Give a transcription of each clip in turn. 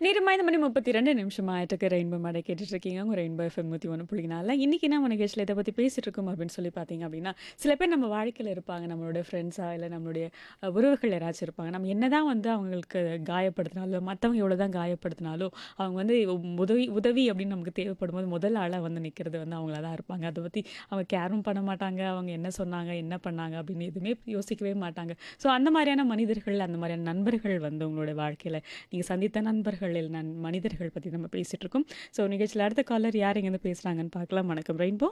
நேரம் ஐந்து மணி முப்பத்தி ரெண்டு நிமிஷம் ஆயிட்டுக்கு ரெயின்போ மாடை கேட்டுட்டு இருக்கீங்க உங்கள் ரெயின்போ எஃப்எம் நூற்றி ஒன்று புள்ளினால இன்றைக்கி நம்ம நிகழ்ச்சியில் இதை பற்றி பேசிட்டு இருக்கோம் அப்படின்னு சொல்லி பார்த்தீங்க அப்படின்னா சில பேர் நம்ம வாழ்க்கையில் இருப்பாங்க நம்மளோட ஃப்ரெண்ட்ஸாக இல்லை நம்மளுடைய அஹ், உறவுகள் யாராச்சும் இருப்பாங்க நம்ம என்ன தான் வந்து அவங்களுக்கு காயப்படுத்தினாலும் மற்றவங்க எவ்வளோ தான் காயப்படுத்தினாலும் அவங்க வந்து உதவி உதவி அப்படின்னு நமக்கு தேவைப்படும் போது முதல் ஆளாக வந்து நிற்கிறது வந்து அவங்களா தான் இருப்பாங்க அதை பற்றி அவங்க கேரும் பண்ண மாட்டாங்க அவங்க என்ன சொன்னாங்க என்ன பண்ணாங்க அப்படின்னு எதுவுமே யோசிக்கவே மாட்டாங்க ஸோ அந்த மாதிரியான மனிதர்கள் அந்த மாதிரியான நண்பர்கள் வந்து உங்களோட வாழ்க்கையில் நீங்கள் சந்தித்த நண்பர்கள் இல்லை நன் மனிதர்கள் பற்றி நம்ம பேசிகிட்டு இருக்கோம் ஸோ நிகழ்ச்சியில் அடுத்த காலர் யார் இங்கேருந்து பேசுகிறாங்கன்னு பார்க்கலாம் வணக்கம் ரெயின்போ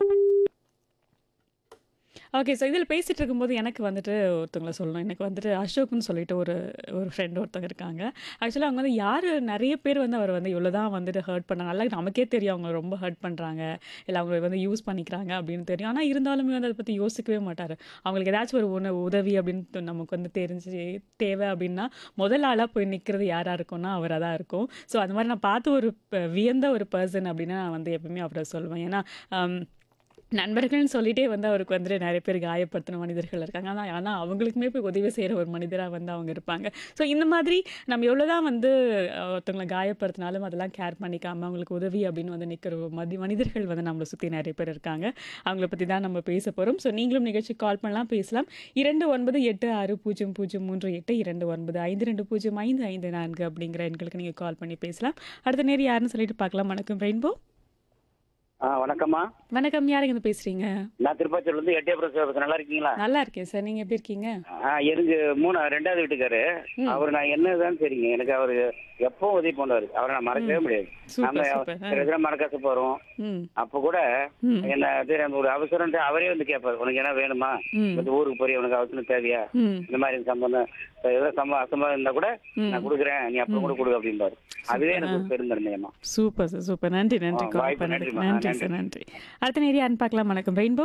ஓகே ஸோ இதில் பேசிகிட்டு இருக்கும்போது எனக்கு வந்துட்டு ஒருத்தவங்களை சொல்லணும் எனக்கு வந்துட்டு அசோக்னு சொல்லிட்டு ஒரு ஒரு ஃப்ரெண்ட் ஒருத்தவங்க இருக்காங்க ஆக்சுவலாக அவங்க வந்து யார் நிறைய பேர் வந்து அவர் வந்து இவ்வளோ தான் வந்துட்டு ஹர்ட் பண்ணாங்க நல்லா நமக்கே தெரியும் அவங்க ரொம்ப ஹர்ட் பண்ணுறாங்க இல்லை அவங்க வந்து யூஸ் பண்ணிக்கிறாங்க அப்படின்னு தெரியும் ஆனால் இருந்தாலுமே வந்து அதை பற்றி யோசிக்கவே மாட்டார் அவங்களுக்கு ஏதாச்சும் ஒரு உண உதவி அப்படின்னு நமக்கு வந்து தெரிஞ்சு தேவை அப்படின்னா முதல் ஆளாக போய் நிற்கிறது யாராக இருக்கும்னா அவராக தான் இருக்கும் ஸோ அந்த மாதிரி நான் பார்த்து ஒரு ப- வியந்த ஒரு பர்சன் அப்படின்னா நான் வந்து எப்பவுமே அவரை சொல்லுவேன் ஏன்னா ஆம், நண்பர்கள்னு சொல்லிட்டே வந்து அவருக்கு வந்துட்டு நிறைய பேர் காயப்படுத்தின மனிதர்கள் இருக்காங்க ஆனால் ஆனால் அவங்களுக்குமே போய் உதவி செய்கிற ஒரு மனிதராக வந்து அவங்க இருப்பாங்க ஸோ இந்த மாதிரி நம்ம எவ்வளோ தான் வந்து அஹ், ஒருத்தவங்களை காயப்படுத்தினாலும் அதெல்லாம் கேர் பண்ணிக்காமல் அவங்களுக்கு உதவி அப்படின்னு வந்து நிற்கிற மதி மனிதர்கள் வந்து நம்மளை சுற்றி நிறைய பேர் இருக்காங்க அவங்கள பற்றி தான் நம்ம பேச போகிறோம் ஸோ நீங்களும் நிகழ்ச்சி கால் பண்ணலாம் பேசலாம் இரண்டு ஒன்பது எட்டு ஆறு பூஜ்ஜியம் பூஜ்ஜியம் மூன்று எட்டு இரண்டு ஒன்பது ஐந்து ரெண்டு பூஜ்ஜியம் ஐந்து ஐந்து நான்கு அப்படிங்கிற எண்களுக்கு நீங்கள் கால் பண்ணி பேசலாம் அடுத்த நேரம் யாருன்னு சொல்லிட்டு பார்க்கலாம் வணக்கம் ரெயின்போ ஆ வணக்கம்மா வணக்கம் யாருங்க இருந்து பேசுகிறீங்க நான் திருப்பாச்சூர்ல இருந்து எட்டயபுரம் சேவகர் நல்லா இருக்கீங்களா நல்லா இருக்கேன் சார் நீங்கள் எப்படி இருக்கீங்க ஆ எனக்கு மூணு ரெண்டாவது வீட்டுக்காரு அவர் நான் என்னதான் சரிங்க எனக்கு அவரு எப்போ உதவி பண்ணுவாரு அவரை நான் மறக்கவே முடியாது சூப்பர், நம்ம சூப்பர். ஆ. சில இதெல்லாம் மறக்காசு போறோம் ம் அப்ப கூட ம் என்ன அது அந்த ஒரு அவசரம் அவரே வந்து கேட்பாரு உனக்கு என்ன வேணுமா ம் இந்த ஊருக்கு போறிய உனக்கு அவசரம் தேவையா ம் இந்த மாதிரி சம்பந்தம் ஏதோ சம்ப அசம்பந்தம் இருந்தா கூட நான் கொடுக்குறேன் நீ அப்புறம் கூட கொடு அப்படிம்பாரு அதுவே எனக்கு ஒரு பெருந்தன்மையம்மா சூப்பர் சார் சூப்பர் நன்றி நன்றி ஆ, கால் வாய்ப்பு பண்ணதுக்கு நன்றிம்மா. நன்றி நன்றி. சார் நன்றி அடுத்த நேரம் யாருன்னு பார்க்கலாம் வணக்கம் ரெயின்போ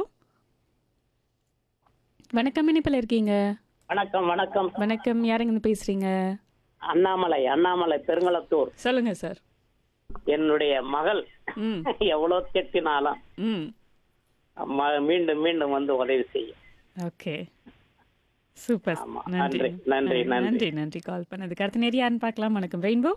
வணக்கம் இனிப்பில் இருக்கீங்க வணக்கம் வணக்கம் வணக்கம் யாருங்க இருந்து பேசுறீங்க அண்ணாமலை அண்ணாமலை பெருங்களத்தூர் சொல்லுங்க சார் என்னுடைய மகள் ம் எவ்வளவு திட்டினாலும் ம் ம- மீண்டும் மீண்டும் வந்து உதவி செய்யும் ஓகே சூப்பர் ஆமா. நன்றி நன்றி, நன்றி, நன்றி. நன்றி நன்றி கால் பண்ணதுக்கு அடுத்த நேரம் யாருன்னு பார்க்கலாம் வணக்கம் ரெயின்போ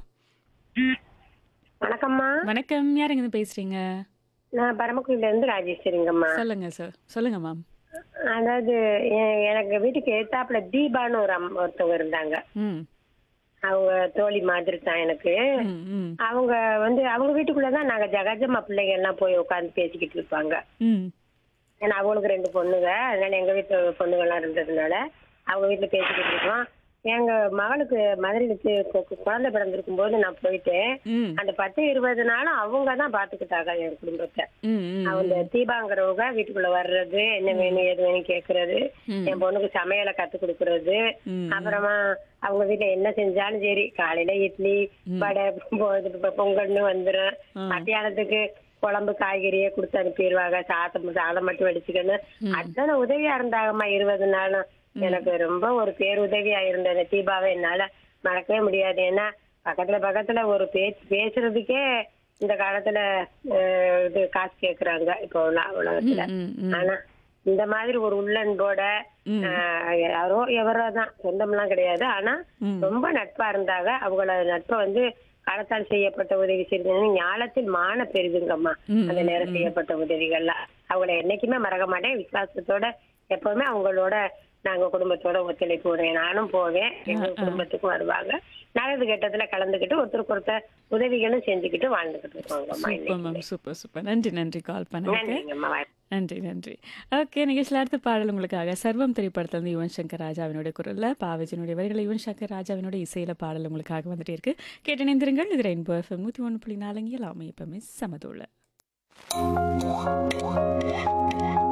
வணக்கம்மா வணக்கம் யாருங்க இருந்து பேசுறீங்க நான் பரமக்குடியில இருந்து ராஜேஸ்வரிங்கம்மா சொல்லுங்க சார் சொல்லுங்க மேம் அதாவது எ- எனக்கு வீட்டுக்கு எத்தாப்புல தீபான்னு ஒரு அம் ஒருத்தவங்க இருந்தாங்க ம் அவங்க தோழி மாதிரி தான் எனக்கு ம் ம் அவங்க வந்து அவங்க வீட்டுக்குள்ளதான் நாங்க ஜகஜமா பிள்ளைங்க எல்லாம் போய் உட்காந்து பேசிக்கிட்டு இருப்பாங்க ம் ஏன்னா அவங்களுக்கு ரெண்டு பொண்ணுங்க அதனால எங்க வீட்டு பொண்ணுங்க எல்லாம் இருந்ததுனால அவங்க வீட்டுல பேசிக்கிட்டு இருக்கோம் எங்க மகளுக்கு மதுரையில கு- கு- குழந்தை பிறந்திருக்கும் போது நான் போயிட்டேன் ம் அந்த பத்து இருபது நாளும் அவங்க தான் பாத்துக்கிட்டாங்க என் குடும்பத்தை ம் ம் அவங்க தீபாங்கிறவங்க வீட்டுக்குள்ள வர்றது என்ன வேணும் ஏது வேணும் கேக்குறது ம். என் பொண்ணுக்கு சமையலை கத்து கொடுக்கறது ம். அப்புறமா அவங்க வீட்டுல என்ன செஞ்சாலும் சரி காலையில இட்லி வடை பொ- இது பொ- பொங்கல்னு வந்துரும் மத்தியானத்துக்கு குழம்பு காய்கறியே கொடுத்து அனுப்பிடுவாங்க சாதம் சாதம் மட்டும் வடிச்சுக்கணும் அத்தனை உதவியா இருந்தாங்கம்மா இருபது நாளும் எனக்கு ரொம்ப ஒரு பேருதவியா இருந்தது தீபாவை என்னால மறக்கவே முடியாது ஏன்னா பக்கத்துல பக்கத்துல ஒரு பேச்சு பேசுறதுக்கே இந்த காலத்துல அஹ், இது காசு கேக்குறாங்க இப்போ உள்ள உலகத்துல ம் ம் ஆனா இந்த மாதிரி ஒரு உள்ளன்போட அஹ், யாரோ எவரோ தான் சொந்தம்லாம் கிடையாது ஆனா ரொம்ப நட்பா இருந்தாங்க அவங்கள நட்பை வந்து காலத்தால் செய்யப்பட்ட உதவி செய்யறது ஞாலத்தில் மான பெரிதுங்கம்மா அந்த நேரம் செய்யப்பட்ட உதவிகள்லாம் அவங்கள என்னைக்குமே மறக்க மாட்டேன் விசுவாசத்தோட எப்பவுமே அவங்களோட நாங்க குடும்பத்தோட ஒத்துழைப்பு விடுவேன் நானும் போவேன் எங்க குடும்பத்துக்கும் வருவாங்க நல்லது கெட்டதுல கலந்துக்கிட்டு ஒருத்தருக்கு ஒருத்தர் உதவிகளும் செஞ்சுக்கிட்டு வாழ்ந்துகிட்டு இருக்கோங்கம்மா சூப்பர் மேம் சூப்பர் சூப்பர் நன்றி நன்றி கால் பண்ணதுக்கு நன்றிங்கம்மா வாய்ப்பு நன்றி நன்றி ஓகே நிகழ்ச்சியில் அடுத்த பாடல் உங்களுக்காக சர்வம் திரைப்படத்துல இருந்து யுவன் சங்கர் ராஜாவினுடைய குரல்ல பாவஜினுடைய வரிகளை யுவன் சங்கர் ராஜாவினுடைய இசையில பாடல் உங்களுக்காக வந்துட்டே இருக்கு கேட்டு இணைந்திருங்கள் இது ரெயின்போ எஃப்எம் நூற்றி ஒன்று புள்ளி நாலு எல்லாமே எப்பவுமே சமதுள்ள